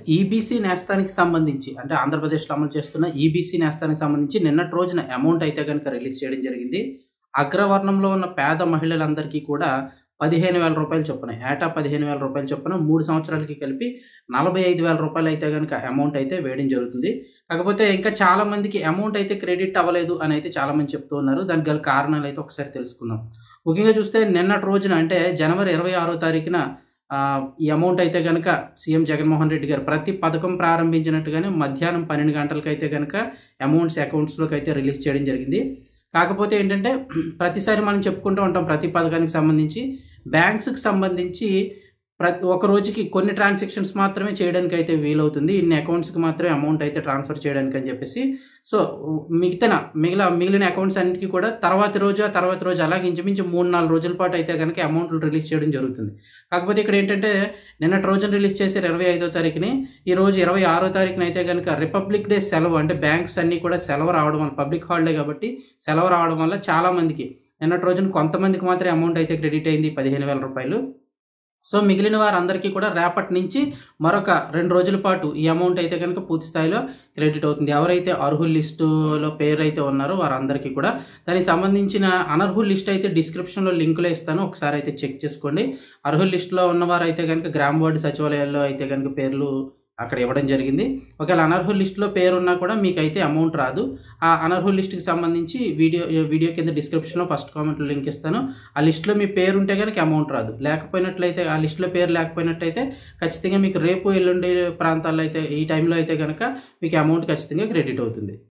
EBC నేస్తానికి సంబంధించి అంటే ఆంధ్రప్రదేశ్లో అమలు చేస్తున్న ఈబీసీ నేస్తానికి సంబంధించి నిన్నటి రోజున అమౌంట్ అయితే కనుక రిలీజ్ చేయడం జరిగింది అగ్రవర్ణంలో ఉన్న పేద మహిళలందరికీ కూడా పదిహేను వేల రూపాయలు చొప్పున ఏటా పదిహేను వేల రూపాయలు చొప్పున మూడు సంవత్సరాలకి కలిపి నలభై ఐదు వేల రూపాయలు అయితే కనుక అమౌంట్ అయితే వేయడం జరుగుతుంది కాకపోతే ఇంకా చాలా మందికి అమౌంట్ అయితే క్రెడిట్ అవ్వలేదు అని అయితే చాలా మంది చెప్తూ ఉన్నారు దానికి గల కారణాలు అయితే ఒకసారి తెలుసుకుందాం ముఖ్యంగా చూస్తే నిన్నటి రోజున అంటే జనవరి ఇరవై ఆరో తారీఖున ఆ, ఈ అమౌంట్ అయితే కనుక సీఎం జగన్మోహన్ రెడ్డి గారు ప్రతి పథకం ప్రారంభించినట్టుగానే మధ్యాహ్నం పన్నెండు గంటలకు అయితే కనుక అమౌంట్స్ అకౌంట్స్లోకి అయితే రిలీజ్ చేయడం జరిగింది కాకపోతే ఏంటంటే ప్రతిసారి మనం చెప్పుకుంటూ ఉంటాం ప్రతి పథకానికి సంబంధించి బ్యాంక్స్కి సంబంధించి ప్రతి ఒక రోజుకి కొన్ని ట్రాన్సాక్షన్స్ మాత్రమే చేయడానికి అయితే వీలవుతుంది ఇన్ని అకౌంట్స్కి మాత్రమే అమౌంట్ అయితే ట్రాన్స్ఫర్ చేయడానికి అని చెప్పేసి సో మిగతా మిగిలిన మిగిలిన అకౌంట్స్ అన్నిటికీ కూడా తర్వాతి రోజు ఆ తర్వాత రోజు అలాగే ఇంచుమించు మూడు నాలుగు రోజుల పాటు అయితే కనుక అమౌంట్లు రిలీజ్ చేయడం జరుగుతుంది కాకపోతే ఇక్కడ ఏంటంటే నిన్నటి రోజున రిలీజ్ చేశారు ఇరవై ఐదో తారీఖుని ఈ రోజు ఇరవై ఆరో తారీఖున అయితే కనుక రిపబ్లిక్ డే సెలవు అంటే బ్యాంక్స్ అన్నీ కూడా సెలవు రావడం వల్ల పబ్లిక్ హాలిడే కాబట్టి సెలవు రావడం వల్ల చాలా మందికి నిన్నటి రోజున కొంతమందికి మాత్రమే అమౌంట్ అయితే క్రెడిట్ అయింది పదిహేను వేల రూపాయలు సో మిగిలిన వారందరికీ కూడా రేపటి నుంచి మరొక రెండు రోజుల పాటు ఈ అమౌంట్ అయితే కనుక పూర్తి స్థాయిలో క్రెడిట్ అవుతుంది ఎవరైతే అర్హుల లిస్టులో పేరు అయితే ఉన్నారో వారందరికీ కూడా దానికి సంబంధించిన అనర్హుల లిస్ట్ అయితే డిస్క్రిప్షన్లో లింకులో ఇస్తాను ఒకసారి అయితే చెక్ చేసుకోండి అర్హుల లిస్టులో ఉన్నవారు అయితే కనుక గ్రామ వార్డు సచివాలయాల్లో అయితే కనుక పేర్లు అక్కడ ఇవ్వడం జరిగింది ఒకవేళ అనర్హుల లిస్టులో పేరు ఉన్నా కూడా మీకు అయితే అమౌంట్ రాదు ఆ అనర్హుల లిస్ట్కి సంబంధించి వీడియో వీడియో కింద డిస్క్రిప్షన్లో ఫస్ట్ కామెంట్లో లింక్ ఇస్తాను ఆ లిస్ట్లో మీ పేరు ఉంటే కనుక అమౌంట్ రాదు లేకపోయినట్లయితే ఆ లిస్ట్లో పేరు లేకపోయినట్టయితే ఖచ్చితంగా మీకు రేపు ఎల్లుండి ప్రాంతాల్లో అయితే ఈ టైంలో అయితే కనుక మీకు అమౌంట్ ఖచ్చితంగా క్రెడిట్ అవుతుంది